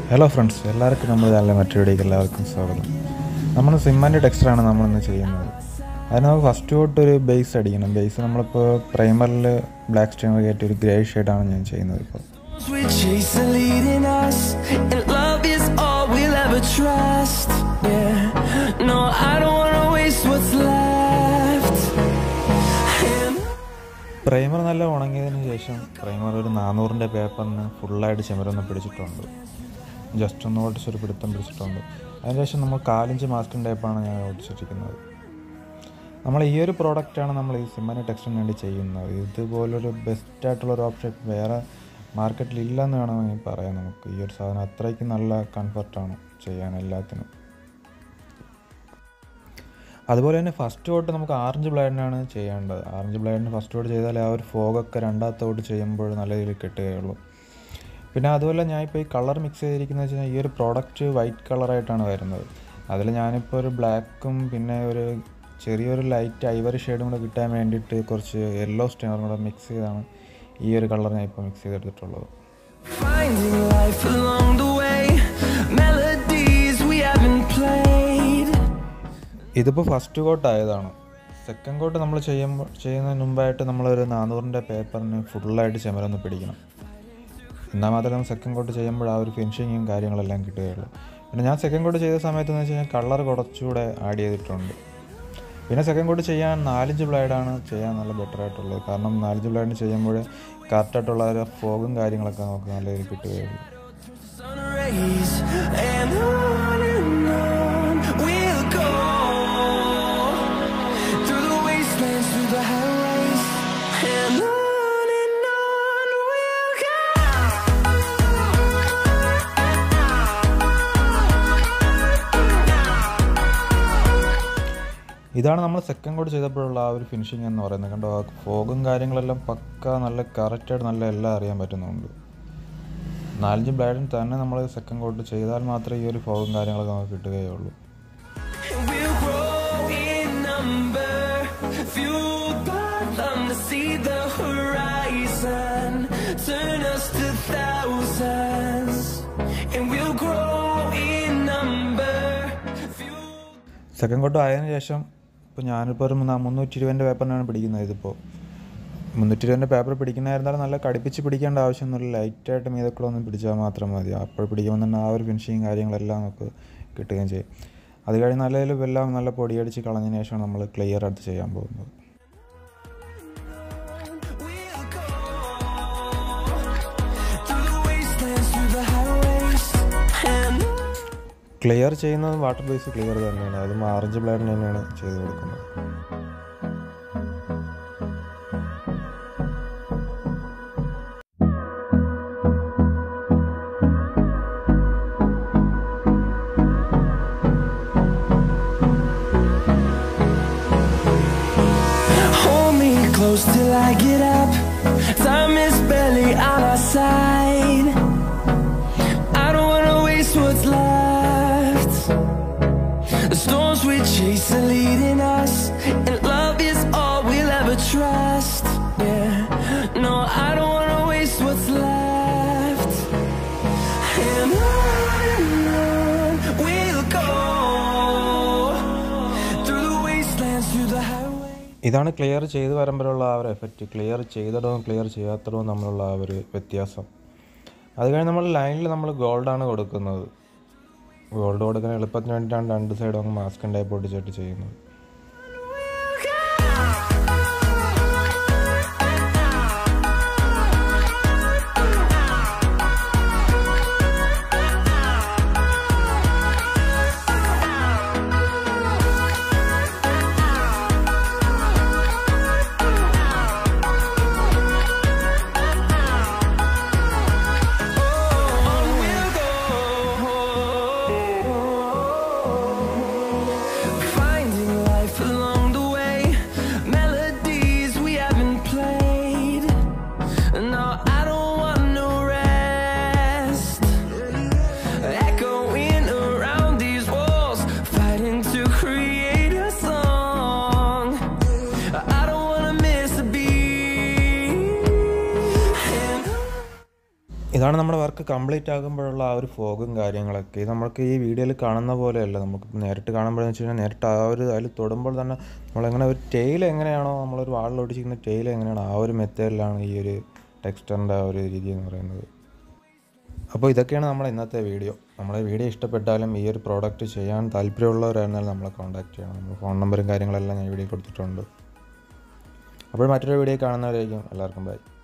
Hello friends എല്ലാവർക്കും നമ്മുടെ ചാനലിലെ മറ്റൊരു വീഡിയോക്ക് എല്ലാവർക്കും സ്വാഗതം നമ്മൾ സിമ്മൻ്റെ ടെക്സ്റ്ററാണ് നമ്മളിന്ന് ചെയ്യുന്നത് അതിന് നമുക്ക് ഫസ്റ്റ് തൊട്ട് ഒരു ബേസ് അടിക്കണം ബേസ് നമ്മളിപ്പോൾ പ്രൈമറിൽ ബ്ലാക്ക് സ്റ്റോൺ കയറ്റി ഒരു ഗ്രേ ഷെയ്ഡാണ് ഞാൻ ചെയ്യുന്നത് ഇപ്പോൾ We chase are leading us, and love is all we'll ever trust. Yeah, no, I don't wanna waste what's left. And primer നല്ല ഉണങ്ങിയതിന് ശേഷം പ്രൈമർ ഒരു നാനൂറിൻ്റെ പേപ്പറിന് ഫുള്ളായിട്ട് ചെമരൊന്ന് പിടിച്ചിട്ടുണ്ട് ജസ്റ്റ് ഒന്ന് ഓടിച്ചൊരു പിടുത്തം പിടിച്ചിട്ടുണ്ട് അതിനുശേഷം നമ്മൾ കാലിഞ്ച് മാസ്കിൻ ടൈപ്പാണ് ഞാൻ ഓടിച്ചിരിക്കുന്നത് നമ്മൾ ഈ ഒരു പ്രോഡക്റ്റാണ് നമ്മൾ ഈ സിമ്മനി ടെക്സ്റ്റിന് വേണ്ടി ചെയ്യുന്നത് ഇതുപോലൊരു ബെസ്റ്റായിട്ടുള്ളൊരു ഓപ്ഷൻ വേറെ മാർക്കറ്റിൽ ഇല്ലെന്ന് വേണമെങ്കിൽ പറയാം നമുക്ക് ഈ ഒരു സാധനം അത്രയ്ക്ക് നല്ല കംഫർട്ടാണ് ചെയ്യാൻ എല്ലാത്തിനും അതുപോലെ തന്നെ ഫസ്റ്റ് തൊട്ട് നമുക്ക് ആറഞ്ച് ബ്ലൈഡിനാണ് ചെയ്യേണ്ടത് ആറഞ്ച് ബ്ലൈഡിന് ഫസ്റ്റ് തൊട്ട് ചെയ്താൽ ആ ഒരു ഫോഗൊക്കെ രണ്ടാമത്തെ തൊട്ട് ചെയ്യുമ്പോൾ നല്ല രീതിയിൽ കിട്ടുകയുള്ളൂ പിന്നെ അതുപോലെ ഞാൻ ഇപ്പോൾ ഈ കളർ മിക്സ് ചെയ്തിരിക്കുന്നത് വെച്ച് കഴിഞ്ഞാൽ ഈ ഒരു പ്രോഡക്റ്റ് വൈറ്റ് കളറായിട്ടാണ് വരുന്നത് അതിൽ ഞാനിപ്പോൾ ഒരു ബ്ലാക്കും പിന്നെ ഒരു ചെറിയൊരു ലൈറ്റ് ഐവറി ഷെയ്ഡും കൂടെ കിട്ടാൻ വേണ്ടിയിട്ട് കുറച്ച് യെല്ലോ സ്റ്റേണറും കൂടെ മിക്സ് ചെയ്താണ് ഈ ഒരു കളർ ഞാൻ ഇപ്പോൾ മിക്സ് ചെയ്തെടുത്തിട്ടുള്ളത് finding life along the way, melodies we haven't played. ഇതിപ്പോൾ ഫസ്റ്റ് കോട്ട് ആയതാണ് സെക്കൻഡ് കോട്ട് നമ്മൾ ചെയ്യുമ്പോൾ ചെയ്യുന്നതിന് മുമ്പായിട്ട് നമ്മളൊരു നാനൂറിൻ്റെ പേപ്പറിന് ഫുള്ളായിട്ട് ചെമരൊന്ന് പിടിക്കണം എന്നാൽ മാത്രമേ നമ്മൾ സെക്കൻഡ് കോട്ട് ചെയ്യുമ്പോൾ ആ ഒരു ഫിനിഷിങ്ങും കാര്യങ്ങളെല്ലാം കിട്ടുകയുള്ളൂ പിന്നെ ഞാൻ സെക്കൻഡ് കോട്ട് ചെയ്ത സമയത്ത് എന്ന് വെച്ച് കഴിഞ്ഞാൽ കളർ കുറച്ചുകൂടെ ആഡ് ചെയ്തിട്ടുണ്ട് പിന്നെ സെക്കൻഡ് കോട്ട് ചെയ്യാൻ നാലഞ്ച് ബ്ലൈഡാണ് ചെയ്യാൻ നല്ല ബെറ്റർ ആയിട്ടുള്ളത് കാരണം നാലഞ്ച് ബ്ലൈഡിന് ചെയ്യുമ്പോൾ കറക്റ്റായിട്ടുള്ള ഒരു ഫോഗും കാര്യങ്ങളൊക്കെ നമുക്ക് നല്ല രീതിയിൽ കിട്ടുകയുള്ളൂ Sun rays and on and on we'll go through the wastelands, through the highways, and on and on we'll ഇതാണ് നമ്മൾ സെക്കൻഡ് കോഡ് ചെയ്തപ്പോഴുള്ള ആ ഒരു ഫിനിഷിംഗ് എന്ന് പറയുന്നത് കണ്ടോ ആ ഫോഗും കാര്യങ്ങളെല്ലാം പക്ക നല്ല കറക്റ്റായിട്ട് നല്ല എല്ലാം അറിയാൻ പറ്റുന്നുണ്ട് നാലഞ്ച് ബ്ലൈഡിന് തന്നെ നമ്മൾ സെക്കൻഡ് കോട്ട് ചെയ്താൽ മാത്രമേ ഈ ഒരു ഫോഗും കാര്യങ്ങളൊക്കെ നമുക്ക് കിട്ടുകയുള്ളൂ And we'll grow in number, fueled by them to see the horizon, turn us to thousands. And we'll grow in number, fueled. Second coat ആയതിനു ശേഷം ഇപ്പോൾ ഞാനിപ്പോൾ ഒരു മുന്നാ- മുന്നൂറ്റി ഇരുപതിൻ്റെ പേപ്പറിനാണ് പിടിക്കുന്നത് ഇതിപ്പോൾ മുന്നൂറ്റി ഇരുപതിൻ്റെ പേപ്പർ പിടിക്കുന്നതായിരുന്നാലും നല്ല കടുപ്പിച്ച് പിടിക്കേണ്ട ആവശ്യമൊന്നുമില്ല ലൈറ്റായിട്ട് മീതക്കൂടെ ഒന്ന് പിടിച്ചാൽ മാത്രം മതി അപ്പോൾ പിടിക്കുമ്പോൾ തന്നെ ആ ഒരു ഫിനിഷിങ് കാര്യങ്ങളെല്ലാം നമുക്ക് കിട്ടുകയും ചെയ്യും അത് കഴിഞ്ഞ് നല്ല രീതിയിൽ എല്ലാം നല്ല പൊടിയടിച്ച് കളഞ്ഞതിന് ശേഷമാണ് നമ്മൾ ക്ലിയർ അടുത്ത് ചെയ്യാൻ പോകുന്നത് We'll go through the wastelands, through the highways, and clear ചെയ്യുന്നത് വാട്ടർ ബേസ് ക്ലിയർ തന്നെയാണ് അതും ആറഞ്ച് ബ്ലേഡിന് തന്നെയാണ് ചെയ്ത് കൊടുക്കുന്നത് Hold me close till I get up. Time is barely on our side. I don't wanna waste what's left. The storms we chase are leading us, and love is all we'll ever trust. Yeah, no, I don't wanna waste what's left. And on and on we'll go through the wastelands, through the highways. ഇതാണ് clear ചെയ്ത് വരുമ്പോഴുള്ള ആ ഒരു effect clear ചെയ്തിടവും clear ചെയ്യാത്തിടവും തമ്മിലുള്ള ആ ഒരു വ്യത്യാസം അത് കഴിഞ്ഞ് നമ്മൾ ലൈനിൽ നമ്മൾ ഗോൾഡാണ് കൊടുക്കുന്നത് ഗോൾഡ് കൊടുക്കാൻ എളുപ്പത്തിന് വേണ്ടിയിട്ടാണ് രണ്ട് സൈഡും അങ്ങ് മാസ്ക് ടൈപ്പ് ഒട്ടിച്ചിട്ട് ചെയ്യുന്നത് On we'll go, finding ഇതാണ് നമ്മുടെ വർക്ക് കംപ്ലീറ്റ് ആകുമ്പോഴുള്ള ആ ഒരു ഫോഗും കാര്യങ്ങളൊക്കെ ഇത് നമുക്ക് ഈ വീഡിയോയിൽ കാണുന്ന പോലെയല്ല നമുക്ക് നേരിട്ട് കാണുമ്പോഴെന്ന് വെച്ച് കഴിഞ്ഞാൽ നേരിട്ട് ആ ഒരു അതിൽ തൊടുമ്പോൾ തന്നെ നമ്മളെങ്ങനെ ഒരു ടെയിൽ എങ്ങനെയാണോ നമ്മളൊരു വാളിൽ ഒടിച്ചിരിക്കുന്ന ടെയിൽ എങ്ങനെയാണോ ആ ഒരു മെത്തേഡിലാണ് ഈ ഒരു ടെക്സ്റ്ററിൻ്റെ ആ ഒരു രീതി എന്ന് പറയുന്നത് അപ്പോൾ ഇതൊക്കെയാണ് നമ്മുടെ ഇന്നത്തെ വീഡിയോ നമ്മുടെ വീഡിയോ ഇഷ്ടപ്പെട്ടാലും ഈ ഒരു പ്രോഡക്റ്റ് ചെയ്യാൻ താല്പര്യമുള്ളവരായിരുന്നാലും നമ്മളെ കോൺടാക്ട് ചെയ്യണം നമ്മൾ ഫോൺ നമ്പറും കാര്യങ്ങളെല്ലാം ഞാൻ വീഡിയോ കൊടുത്തിട്ടുണ്ട് അപ്പോൾ മറ്റൊരു വീഡിയോ കാണുന്നവരായിരിക്കും എല്ലാവർക്കും ബൈ